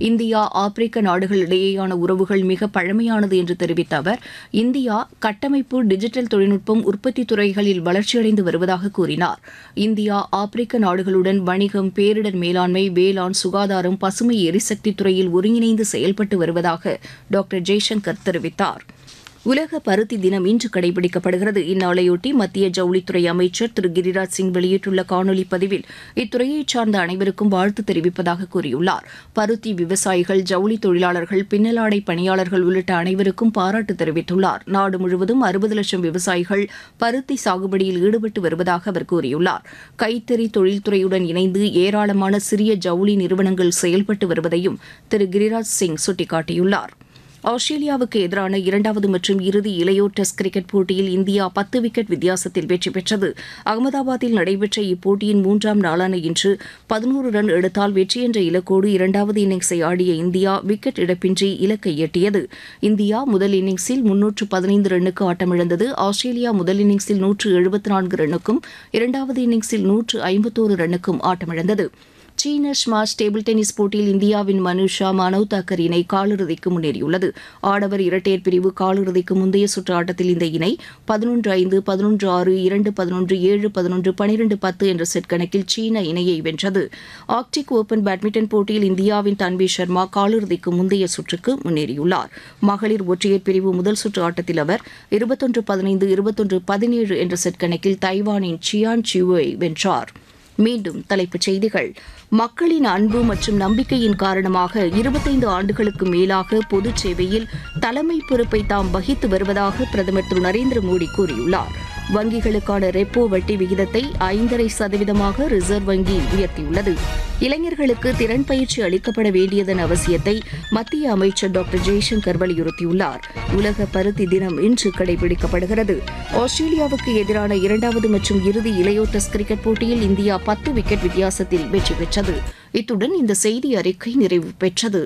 India ஆப்பிரிக்க நாடுகள் இடையேயான உறவுகள் மிக பழமையானது என்று தெரிவித்த அவர் இந்தியா கட்டமைப்பு டிஜிட்டல் தொழில்நுட்பம் உற்பத்தி துறைகளில் வளர்ச்சியடைந்து வருவதாக கூறினார் இந்தியா ஆப்பிரிக்க நாடுகளுடன் வணிகம் பேரிடர் மேலாண்மை வேளாண் சுகாதாரம் பசுமை எரிசக்தி துறையில் ஒருங்கிணைந்து செயல்பட்டு வருவதாக டாக்டர் ஜெய்சங்கர் தெரிவித்தார் உலக பருத்தி தினம் இன்று கடைபிடிக்கப்படுகிறது இந்நாளையொட்டி மத்திய ஜவுளித்துறை அமைச்சர் திரு கிரிராஜ் சிங் வெளியிட்டுள்ள காணொலி பதிவில் இத்துறையைச் சார்ந்த அனைவருக்கும் வாழ்த்து தெரிவிப்பதாக கூறியுள்ளார் பருத்தி விவசாயிகள் ஜவுளி தொழிலாளர்கள் பின்னலாடை பணியாளர்கள் உள்ளிட்ட அனைவருக்கும் பாராட்டு தெரிவித்துள்ளார் நாடு முழுவதும் அறுபது லட்சம் விவசாயிகள் பருத்தி சாகுபடியில் ஈடுபட்டு வருவதாக அவர் கூறியுள்ளார் கைத்தறி தொழில்துறையுடன் இணைந்து ஏராளமான சிறிய ஜவுளி நிறுவனங்கள் செயல்பட்டு வருவதையும் திரு கிரிராஜ் சிங் சுட்டிக்காட்டியுள்ளார் ஆஸ்திரேலியாவுக்கு எதிரான இரண்டாவது மற்றும் இறுதி இளையோர் டெஸ்ட் கிரிக்கெட் போட்டியில் இந்தியா பத்து விக்கெட் வித்தியாசத்தில் வெற்றி பெற்றது அகமதாபாத்தில் நடைபெற்ற இப்போட்டியின் மூன்றாம் நாளான இன்று பதினோரு ரன் எடுத்தால் வெற்றி என்ற இலக்கோடு இரண்டாவது இன்னிங்ஸை ஆடிய இந்தியா விக்கெட் இழப்பின்றி இலக்கை எட்டியது இந்தியா முதல் இன்னிங்ஸில் முன்னூற்று பதினைந்து ரன்னுக்கு ஆட்டமிழந்தது ஆஸ்திரேலியா முதல் இன்னிங்ஸில் நூற்று எழுபத்தி நான்கு ரன்னுக்கும் இரண்டாவது இன்னிங்ஸில் நூற்று ஐம்பத்தோரு ரன்னுக்கும் ஆட்டமிழந்தது சீன ஸ்மாஷ் டேபிள் டென்னிஸ் போட்டியில் இந்தியாவின் மனுஷா மனவ் தாக்கர் இணை காலிறுதிக்கு முன்னேறியுள்ளது ஆடவர் இரட்டையர் பிரிவு காலிறுதிக்கு முந்தைய சுற்று ஆட்டத்தில் இந்த இணை பதினொன்று ஐந்து பதினொன்று ஆறு இரண்டு பதினொன்று ஏழு பதினொன்று பனிரெண்டு பத்து என்ற செட் கணக்கில் சீன இணையை வென்றது ஆர்க்டிக் ஓபன் பேட்மிண்டன் போட்டியில் இந்தியாவின் தன்வி சர்மா காலிறுதிக்கு முந்தைய சுற்றுக்கு முன்னேறியுள்ளார் மகளிர் ஒற்றையர் பிரிவு முதல் சுற்று ஆட்டத்தில் அவர் இருபத்தொன்று பதினைந்து இருபத்தொன்று பதினேழு என்ற செட் கணக்கில் தைவானின் சியான் சியூவை வென்றார் மீண்டும் தலைப்புச் செய்திகள் மக்களின் அன்பு மற்றும் நம்பிக்கையின் காரணமாக இருபத்தைந்து ஆண்டுகளுக்கு மேலாக பொது சேவையில் தலைமை பொறுப்பை தாம் வகித்து வருவதாக பிரதமர் திரு நரேந்திர மோடி கூறியுள்ளார் வங்கிகளுக்கான ரெப்போ வட்டி விகிதத்தை ஐந்தரை சதவீதமாக ரிசர்வ் வங்கி உயர்த்தியுள்ளது இளைஞர்களுக்கு திறன் பயிற்சி அளிக்கப்பட வேண்டியதன் அவசியத்தை மத்திய அமைச்சர் டாக்டர் ஜெய்சங்கர் வலியுறுத்தியுள்ளார் உலக பருத்தி தினம் இன்று கடைபிடிக்கப்படுகிறது ஆஸ்திரேலியாவுக்கு எதிரான இரண்டாவது மற்றும் இறுதி இளையோர் டெஸ்ட் கிரிக்கெட் போட்டியில் இந்தியா பத்து விக்கெட் வித்தியாசத்தில் வெற்றி பெற்றது இத்துடன் இந்த செய்தி அறிக்கை நிறைவு பெற்றது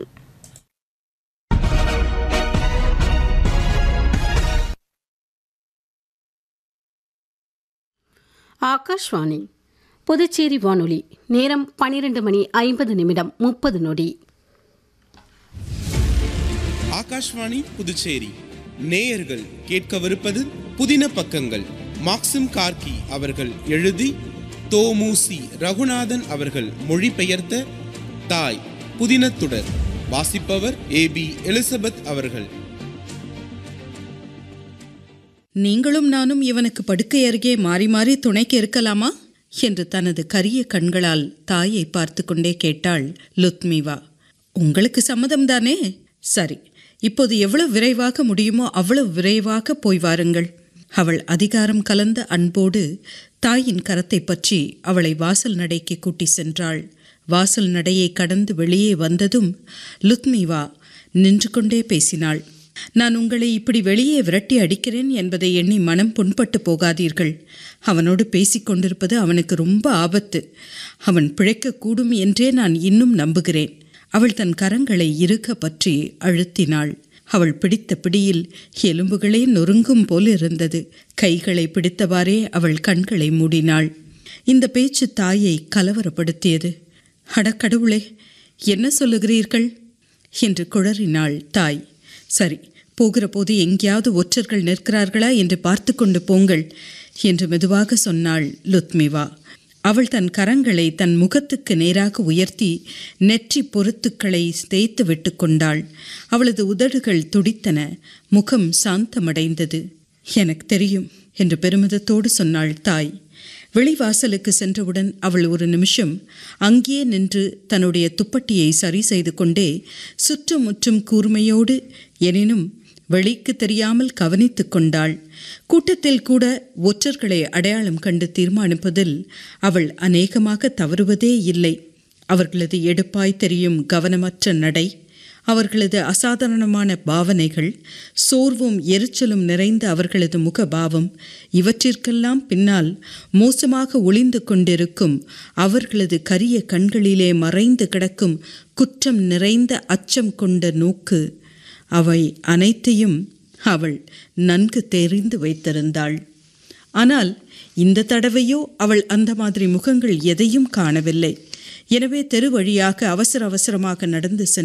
ஆகாஷ்வாணி புதுச்சேரி வானொலி நேரம் பனிரெண்டு மணி ஐம்பது நிமிடம் முப்பது நொடி ஆகாஷ்வாணி புதுச்சேரி நேயர்கள் கேட்கவிருப்பது புதின பக்கங்கள் மாக்சிம் கார்கி அவர்கள் எழுதி தோமுசி ரகுநாதன் அவர்கள் மொழிபெயர்த்த தாய் புதினத்துடர் வாசிப்பவர் ஏ பி எலிசபெத் அவர்கள் நீங்களும் நானும் இவனுக்கு படுக்கை அருகே மாறி மாறி துணைக்கு இருக்கலாமா என்று தனது கரிய கண்களால் தாயை பார்த்து கொண்டே கேட்டாள் லுத்மிவா உங்களுக்கு சம்மதம்தானே சரி இப்போது எவ்வளவு விரைவாக முடியுமோ அவ்வளவு விரைவாக போய் வாருங்கள் அவள் அதிகாரம் கலந்த அன்போடு தாயின் கரத்தை பற்றி அவளை வாசல் நடைக்கு கூட்டி சென்றாள் வாசல் நடையை கடந்து வெளியே வந்ததும் லுத்மிவா நின்று கொண்டே பேசினாள் நான் உங்களை இப்படி வெளியே விரட்டி அடிக்கிறேன் என்பதை எண்ணி மனம் புண்பட்டு போகாதீர்கள் அவனோடு பேசிக் கொண்டிருப்பது அவனுக்கு ரொம்ப ஆபத்து அவன் பிழைக்கக்கூடும் என்றே நான் இன்னும் நம்புகிறேன் அவள் தன் கரங்களை இறுக பற்றி அழுத்தினாள் அவள் பிடித்த பிடியில் எலும்புகளே நொறுங்கும் போல் இருந்தது கைகளை பிடித்தவாறே அவள் கண்களை மூடினாள் இந்த பேச்சு தாயை கலவரப்படுத்தியது அடக்கடவுளே என்ன சொல்லுகிறீர்கள் என்று குழறினாள் தாய் சரி போகிற போது எங்கேயாவது ஒற்றர்கள் நிற்கிறார்களா என்று பார்த்து கொண்டு போங்கள் என்று மெதுவாக சொன்னாள் லுத்மிவா அவள் தன் கரங்களை தன் முகத்துக்கு நேராக உயர்த்தி நெற்றி பொருத்துக்களை தேய்த்து விட்டு கொண்டாள் அவளது உதடுகள் துடித்தன முகம் சாந்தமடைந்தது எனக்கு தெரியும் என்று பெருமிதத்தோடு சொன்னாள் தாய் வெளிவாசலுக்கு சென்றவுடன் அவள் ஒரு நிமிஷம் அங்கேயே நின்று தன்னுடைய துப்பட்டியை சரி செய்து கொண்டே சுற்றுமுற்றும் கூர்மையோடு எனினும் வெளிக்கு தெரியாமல் கவனித்து கொண்டாள் கூட்டத்தில் கூட ஒற்றர்களை அடையாளம் கண்டு தீர்மானிப்பதில் அவள் அநேகமாக தவறுவதே இல்லை அவர்களது எடுப்பாய் தெரியும் கவனமற்ற நடை அவர்களது அசாதாரணமான பாவனைகள் சோர்வும் எரிச்சலும் நிறைந்த அவர்களது முகபாவம் இவற்றிற்கெல்லாம் பின்னால் மோசமாக ஒளிந்து கொண்டிருக்கும் அவர்களது கரிய கண்களிலே மறைந்து கிடக்கும் குற்றம் நிறைந்த அச்சம் கொண்ட நோக்கு அவை அனைத்தையும் அவள் நன்கு தெரிந்து வைத்திருந்தாள் ஆனால் இந்த தடவையோ அவள் அந்த மாதிரி முகங்கள் எதையும் காணவில்லை எனவே தெரு வழியாக அவசர அவசரமாக நடந்து சென்று